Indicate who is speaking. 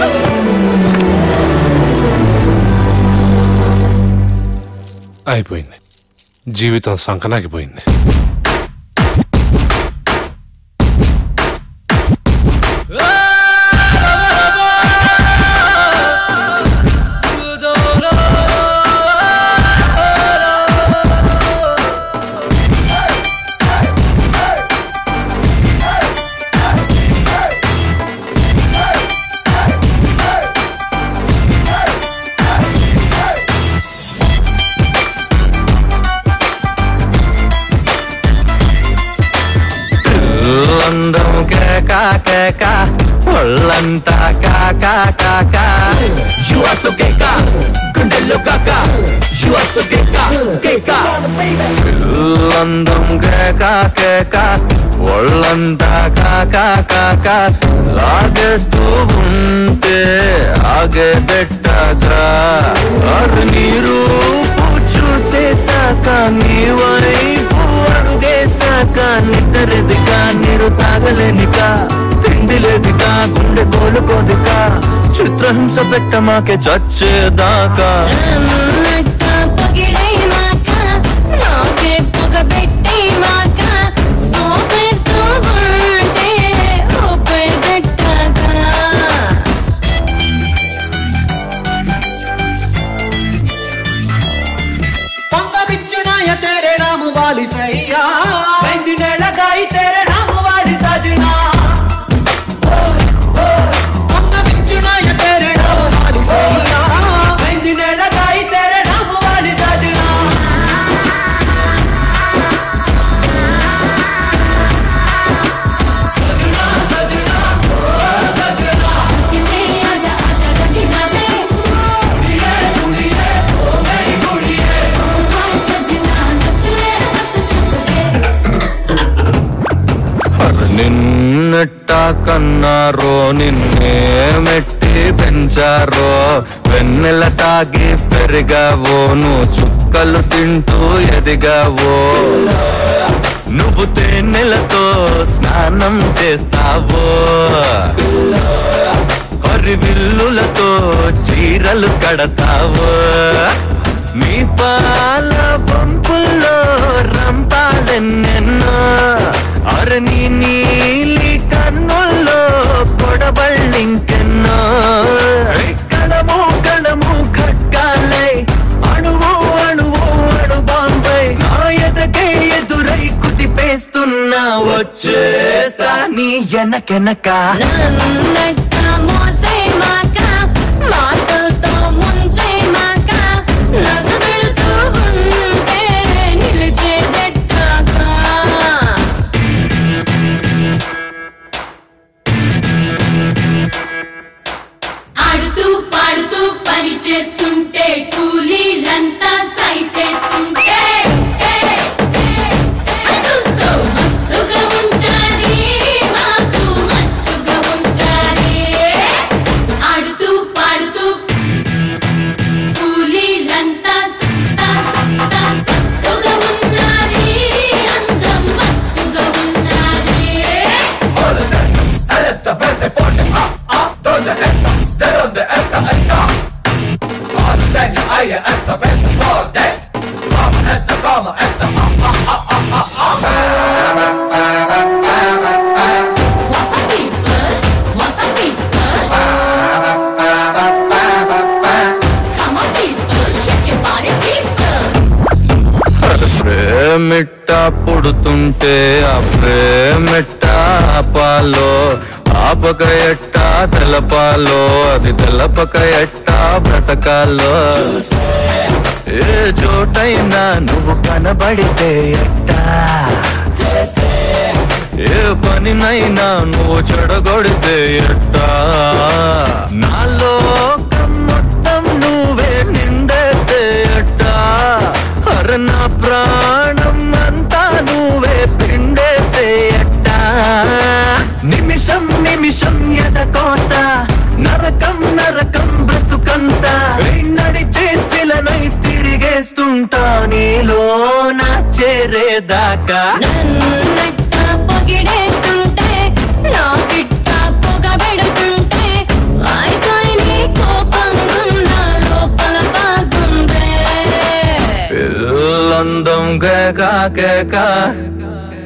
Speaker 1: అయిపోయింది జీవితం సంకనాకిపోయింది
Speaker 2: అందం కేక కేక ఒళ్ళంతా కాక కాక యువసు కేక గుండెల్లో కాక యువసు కేక కేక అందం కేక కేక ఒళ్ళంతా కాక కాక లాగేస్తూ ఉంటే ఆగేదెట్టగా అది నీరు చూసేసాక నీ వైపు అడుగేసాక నిద్రదిగా నీరు తాగలేనిక తిండి లేదిక గుండె కోలుకోదిక చిత్రహింస పెట్టమాకే చచ్చేదాకా
Speaker 3: నన్నట్ట పొగిడే మాక నాకే పొగబెట్టే మాక సోపే సోవంటే ఊపే దట్టగా
Speaker 4: पंगा बिचुनाया तेरे नाम वाली सैया मेहंदी ने लगाई तेरे नाम वाली सजना पंगा बिचुनाया तेरे नाम वाली सैया मेहंदी ने लगाई तेरे नाम वाली सजना सजना सजना सजना
Speaker 3: కిందే ఆజా ఆజా గట్టిగా వే
Speaker 4: कुड़िए कुड़िए ओ मेरी कुड़िए
Speaker 3: హాయ్ సజ్జనా నచ్చలే మస్తు చుక్కలే
Speaker 2: అది నిన్నెట్ట కన్నారో నిన్నే మెట్టి పెంచారో వెన్నెల తాగి పెరిగావో నువ్వు చుక్కలు తింటూ ఎదిగావో నువ్వు తేనెలతో స్నానం చేస్తావో హరివిల్లులతో చీరలు కడతావో మీ పాల పంపుల్లో రంపాలెన్నెన్నో అరని నీలి కన్నుల్లో కొడబళ్ళింకెన్నో కణము కణము ఖడ్గాలై అణువు అణువు అణు బాంబై నా ఎదకే ఎదురై కుదిపేస్తున్నా వచ్చేస్తా నీ ఎనకెనక
Speaker 3: నన్నట్ట మోసే మాక మాటలతో ముంచే మాక నసబెడుతూ ఉంటే నిలిచేదెట్టగా ఆడుతూ పాడుతూ పని చేస్తుంటే కూలీలంతా సైటేస్తుంటే చూస్తూ మస్తుగా ఉంటాది మాకు మస్తుగా ఉంటాది ఆడుతూ పాడుతూ కూలీలంతా సత్తా సత్తా సస్తుగా ఉన్నది అందం మస్తుగా ఉన్నది What's up, people? What's up, people? Come on, people, shake your body, people.
Speaker 2: ప్రేమిట్ట పుడుతుంటే ఆ ప్రేమిట్ట ఆపాలో ఆపక ఎట్ట తెలపాలో అది తెలపక ఎట్ట బ్రతకాలో ఏ చోటైనా నువ్వు కనబడితే ఎట్టా ఏ పనినైనా నువ్వు చెడగొడితే ఎట్టా నాలో మొత్తం నువ్వే నిండేస్తే ఎట్టా అర నా ప్రాణం అంతా నువ్వే పిండేస్తే ఎట్టా నిమిషం నిమిషం ఎదకోత నరకం నరకం బ్రతుకంతా నడిచేసిలనై తిరిగేస్తుంటా నీలో నా చేరేదాకా
Speaker 3: నన్నట్ట పొగిడేస్తుంటే నా గిట్ట పొగబెడుతుంటే ఆయక
Speaker 2: అందం కేక కేక